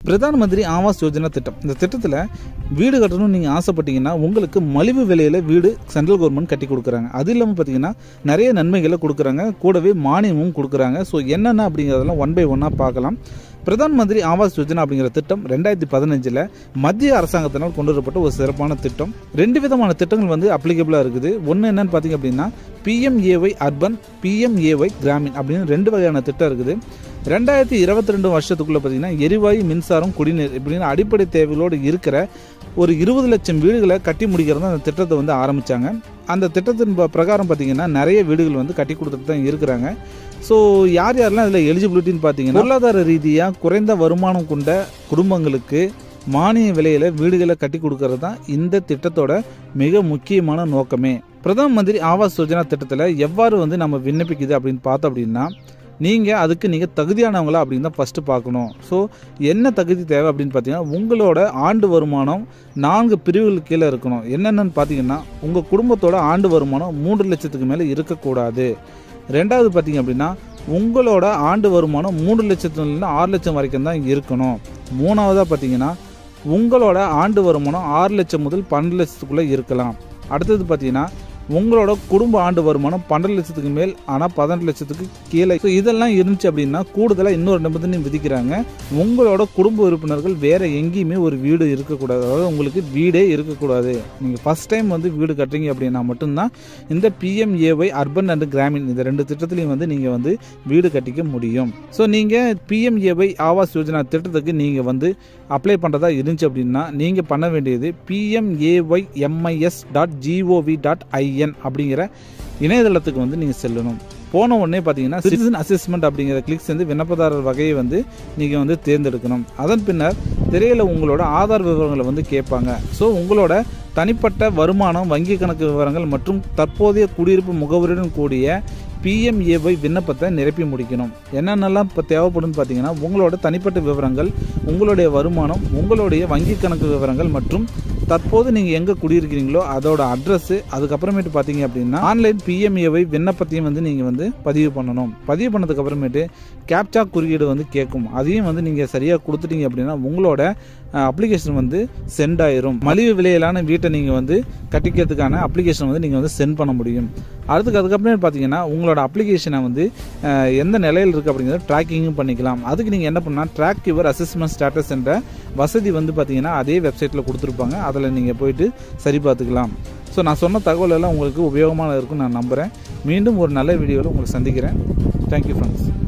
பிரதான் மந்திரி ஆவாஸ் யோஜனா திட்டம் இந்த திட்டத்தில் வீடு கட்டணும்னு நீங்கள் ஆசைப்பட்டீங்கன்னா உங்களுக்கு மலிவு விலையில் வீடு சென்ட்ரல் கவர்மெண்ட் கட்டி கொடுக்குறாங்க அது இல்லாமல் பார்த்தீங்கன்னா நிறைய நன்மைகளை கொடுக்குறாங்க கூடவே மானியமும் கொடுக்குறாங்க ஸோ என்னென்ன அப்படிங்கிறதெல்லாம் ஒன் பை ஒன்னாக பார்க்கலாம் பிரதான் மந்திரி ஆவாஸ் யோஜனா அப்படிங்கிற திட்டம் ரெண்டாயிரத்தி பதினஞ்சில் மத்திய அரசாங்கத்தினால் கொண்டு வரப்பட்ட ஒரு சிறப்பான திட்டம் ரெண்டு விதமான திட்டங்கள் வந்து அப்ளிகபிளாக இருக்குது ஒன்று என்னன்னு பார்த்தீங்க அப்படின்னா பிஎம்ஏஒய் அர்பன் பிஎம்ஏஒய் கிராமின் அப்படின்னு ரெண்டு வகையான திட்டம் இருக்குது ரெண்டாயிரத்தி இருபத்தி ரெண்டு வருஷத்துக்குள்ளே பார்த்தீங்கன்னா எரிவாயு மின்சாரம் குடிநீர் இப்படின்னு அடிப்படை தேவைகளோடு இருக்கிற ஒரு இருபது லட்சம் வீடுகளை கட்டி முடிக்கிறது அந்த திட்டத்தை வந்து ஆரம்பித்தாங்க அந்த திட்டத்தின் ப- பிரகாரம் பார்த்தீங்கன்னா நிறைய வீடுகள் வந்து கட்டி கொடுத்துட்டு தான் இருக்கிறாங்க ஸோ யார் யாரெல்லாம் இதில் எலிஜிபிலிட்டின்னு பார்த்தீங்கன்னா பொருளாதார ரீதியாக குறைந்த வருமானம் கொண்ட குடும்பங்களுக்கு மானிய விலையில் வீடுகளை கட்டி கொடுக்கறது தான் இந்த திட்டத்தோட மிக முக்கியமான நோக்கமே பிரதம மந்திரி ஆவாஸ் யோஜனா திட்டத்தில் எவ்வாறு வந்து நம்ம விண்ணப்பிக்குது அப்படின்னு பார்த்தோம் அப்படின்னா நீங்கள் அதுக்கு நீங்கள் தகுதியானவங்களா அப்படின்னு தான் ஃபஸ்ட்டு பார்க்கணும் ஸோ என்ன தகுதி தேவை அப்படின்னு பார்த்தீங்கன்னா உங்களோட ஆண்டு வருமானம் நான்கு பிரிவுகளுக்கு கீழே இருக்கணும் என்னென்னு பார்த்தீங்கன்னா உங்கள் குடும்பத்தோட ஆண்டு வருமானம் மூன்று லட்சத்துக்கு மேலே இருக்கக்கூடாது ரெண்டாவது பார்த்தீங்க அப்படின்னா உங்களோட ஆண்டு வருமானம் மூன்று லட்சத்துலேருந்து ஆறு லட்சம் வரைக்கும் தான் இருக்கணும் மூணாவதாக பார்த்தீங்கன்னா உங்களோட ஆண்டு வருமானம் ஆறு லட்சம் முதல் பன்னெண்டு லட்சத்துக்குள்ளே இருக்கலாம் அடுத்தது பார்த்தீங்கன்னா உங்களோட குடும்ப ஆண்டு வருமானம் பன்னெண்டு லட்சத்துக்கு மேல் ஆனால் பதினெட்டு லட்சத்துக்கு கீழே ஸோ இதெல்லாம் இருந்துச்சு அப்படின்னா கூடுதலாக இன்னொரு நிபந்தனையும் விதிக்கிறாங்க உங்களோட குடும்ப உறுப்பினர்கள் வேற எங்கேயுமே ஒரு வீடு இருக்கக்கூடாது அதாவது உங்களுக்கு வீடே இருக்கக்கூடாது நீங்கள் ஃபர்ஸ்ட் டைம் வந்து வீடு கட்டுறீங்க அப்படின்னா மட்டும்தான் இந்த பிஎம்ஏஒய் அர்பன் அண்ட் கிராமின் இந்த ரெண்டு திட்டத்துலையும் வந்து நீங்கள் வந்து வீடு கட்டிக்க முடியும் ஸோ நீங்கள் பிஎம்ஏஒய் ஆவாஸ் யோஜனா திட்டத்துக்கு நீங்கள் வந்து அப்ளை பண்ணுறதா இருந்துச்சு அப்படின்னா நீங்கள் பண்ண வேண்டியது PMAY MIS dot GOV dot IN அப்படிங்கிற இணையதளத்துக்கு வந்து நீங்கள் செல்லணும் போன உடனே பார்த்தீங்கன்னா சிட்டிசன் அசஸ்மெண்ட் அப்படிங்கிற கிளிக்ஸ் வந்து விண்ணப்பதாரர் வகையை வந்து நீங்கள் வந்து தேர்ந்தெடுக்கணும் அதன் பின்னர் திரையில் உங்களோட ஆதார் விவரங்களை வந்து கேட்பாங்க ஸோ உங்களோட தனிப்பட்ட வருமானம் வங்கி கணக்கு விவரங்கள் மற்றும் தற்போதைய குடியிருப்பு முகவரியுடன் கூடிய பிஎம்ஏஒய் விண்ணப்பத்தை நிரப்பி முடிக்கணும் என்னென்னலாம் இப்போ தேவைப்படும்னு பார்த்தீங்கன்னா உங்களோட தனிப்பட்ட விவரங்கள் உங்களுடைய வருமானம் உங்களுடைய வங்கி கணக்கு விவரங்கள் மற்றும் தற்போது நீங்கள் எங்கே குடியிருக்கிறீங்களோ அதோட அட்ரஸ் அதுக்கப்புறமேட்டு பார்த்தீங்க அப்படின்னா ஆன்லைன் பிஎம்ஏஒய் விண்ணப்பத்தையும் வந்து நீங்கள் வந்து பதிவு பண்ணணும் பதிவு பண்ணதுக்கு அப்புறமேட்டு கேப்சா குறியீடு வந்து கேட்கும் அதையும் வந்து நீங்கள் சரியாக கொடுத்துட்டீங்க அப்படின்னா உங்களோட அப்ளிகேஷன் வந்து சென்ட் ஆயிரும் மலிவு விலையிலான வீட்டை நீங்கள் வந்து கட்டிக்கிறதுக்கான அப்ளிகேஷன் வந்து நீங்கள் வந்து சென்ட் பண்ண முடியும் அடுத்துக்கு அதுக்கப்புறம் பார்த்தீங்கன்னா உங்களோட அப்ளிகேஷனை வந்து அஹ், எந்த நிலையில் இருக்குது அப்படிங்கிறத ட்ராக்கிங்கும் பண்ணிக்கலாம் அதுக்கு நீங்கள் என்ன பண்ணால் ட்ராக் யுவர் அசஸ்மெண்ட் ஸ்டேட்டஸ் என்ற வசதி வந்து பார்த்தீங்கன்னா அதே வெப்சைட்டில் கொடுத்துருப்பாங்க அதில் நீங்கள் போயிட்டு சரி பார்த்துக்கலாம் ஸோ நான் சொன்ன தகவல் எல்லாம் உங்களுக்கு உபயோகமாக இருக்கும்னு நான் நம்புகிறேன் மீண்டும் ஒரு நல்ல வீடியோவில் உங்களை சந்திக்கிறேன் தேங்க்யூ ஃப்ரெண்ட்ஸ்